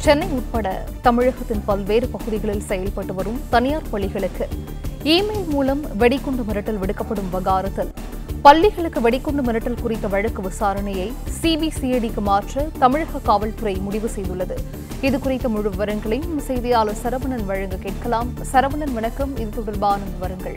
சென்னை உட்பட தமிழகத்தின் பல்வேறு பகுதிகளில் செயல்பட்டு வரும் தனியார் பள்ளிகளுக்கு இமெயில் மூலம் வெடிகுண்டு மிரட்டல் விடுக்கப்படும் விவகாரத்தில் பள்ளிகளுக்கு வெடிகுண்டு மிரட்டல் குறித்த வழக்கு விசாரணையை சிபிசிஐடிக்கு மாற்ற தமிழக காவல்துறை முடிவு செய்துள்ளது இது குறித்த முழு விவரங்களையும் செய்தியாளர் சரவணன் வழங்க கேட்கலாம் சரவணன் வணக்கம் இது தொடர்பான விவரங்கள்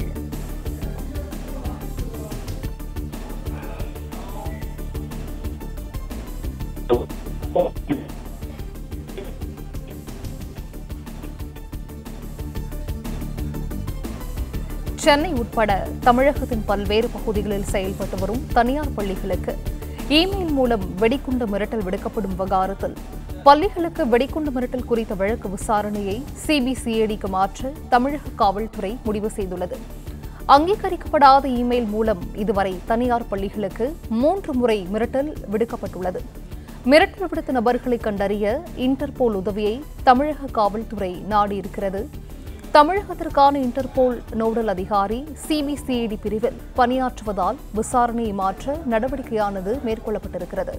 சென்னை உட்பட தமிழகத்தின் பல்வேறு பகுதிகளில் செயல்பட்டு வரும் தனியார் பள்ளிகளுக்கு இமெயில் மூலம் வெடிகுண்டு மிரட்டல் விடுக்கப்படும் விவகாரத்தில் பள்ளிகளுக்கு வெடிகுண்டு மிரட்டல் குறித்த வழக்கு விசாரணையை சிபிசிஐடிக்கு மாற்ற தமிழக காவல்துறை முடிவு செய்துள்ளது அங்கீகரிக்கப்படாத இமெயில் மூலம் இதுவரை தனியார் பள்ளிகளுக்கு மூன்று முறை மிரட்டல் விடுக்கப்பட்டுள்ளது மிரட்டல் விடுத்த நபர்களை கண்டறிய இன்டர்போல் உதவியை தமிழக காவல்துறை நாடியிருக்கிறது தமிழகத்திற்கான இன்டர்போல் நோடல் அதிகாரி சிபிசிஐடி பிரிவில் பணியாற்றுவதால் விசாரணையை மாற்ற நடவடிக்கையானது மேற்கொள்ளப்பட்டிருக்கிறது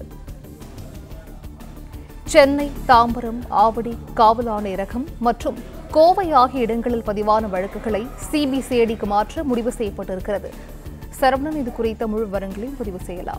சென்னை தாம்பரம் ஆவடி காவல் ஆணையரகம் மற்றும் கோவை ஆகிய இடங்களில் பதிவான வழக்குகளை சிபிசிஐடிக்கு மாற்ற முடிவு செய்யப்பட்டிருக்கிறது சரவணன் இது குறித்த முழு விவரங்களையும் பதிவு செய்யலாம்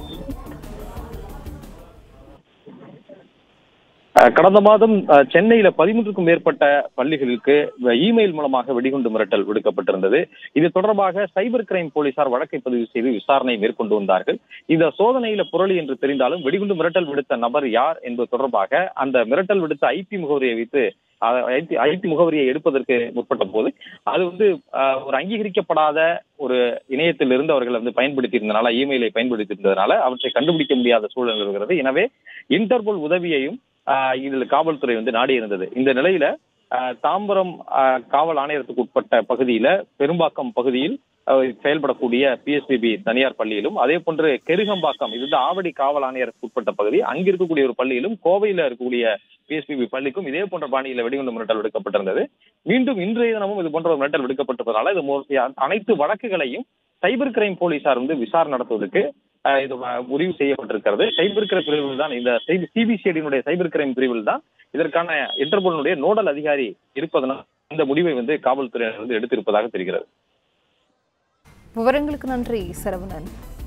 அஹ் கடந்த மாதம் அஹ், சென்னையில பதிமூன்றுக்கும் மேற்பட்ட பள்ளிகளுக்கு வ- இமெயில் மூலமாக வெடிகுண்டு மிரட்டல் விடுக்கப்பட்டிருந்தது இது தொடர்பாக சைபர் கிரைம் போலீசார் வழக்கை பதிவு செய்து விசாரணை மேற்கொண்டு வந்தார்கள் இந்த சோதனையில புரளி என்று தெரிந்தாலும் வெடிகுண்டு மிரட்டல் விடுத்த நபர் யார் என்பது தொடர்பாக அந்த மிரட்டல் விடுத்த ஐபி முகவரியை வைத்து ஐபி முகவரியை எடுப்பதற்கு முற்பட்ட போது அது வந்து அஹ், ஒரு அங்கீகரிக்கப்படாத ஒரு இணையத்திலிருந்து அவர்கள் வந்து பயன்படுத்தி இருந்தனால இமெயிலை பயன்படுத்தி இருந்ததுனால அவற்றை கண்டுபிடிக்க முடியாத சூழல் இருக்கிறது எனவே இன்டர்போல் உதவியையும் ஆஹ் இதில் காவல்துறை வந்து நாடி இருந்தது இந்த நிலையில ஆஹ் தாம்பரம் ஆஹ் காவல் ஆணையரத்துக்கு உட்பட்ட பகுதியில பெரும்பாக்கம் பகுதியில் ஆஹ் செயல்படக்கூடிய பிஎஸ்பிபி தனியார் பள்ளியிலும் அதே போன்று கெருகம்பாக்கம் இது வந்து ஆவடி காவல் ஆணையருக்கு உட்பட்ட பகுதி அங்க இருக்கக்கூடிய ஒரு பள்ளியிலும் கோவையில இருக்கக்கூடிய பிஎஸ்பிபி பள்ளிக்கும் இதே போன்ற பாணியில வெடிகுண்டு மிரட்டல் விடுக்கப்பட்டிருந்தது மீண்டும் இன்றைய தினமும் இது போன்ற ஒரு மிரட்டல் விடுக்கப்பட்டிருப்பதனால இது மோ- அனைத்து வழக்குகளையும் சைபர் கிரைம் போலீசார் வந்து விசாரணை நடத்துவதற்கு ஆஹ் இது வ- முடிவு செய்யப்பட்டிருக்கிறது சைபர் கிரைம் பிரிவில் தான் இந்த சிபிசிஐடியினுடைய சைபர் கிரைம் பிரிவில் தான் இதற்கான இன்டர்போலினுடைய நோடல் அதிகாரி இருப்பதனால் இந்த முடிவை வந்து காவல்துறையினர் வந்து எடுத்திருப்பதாக தெரிகிறது விவரங்களுக்கு நன்றி சரவணன்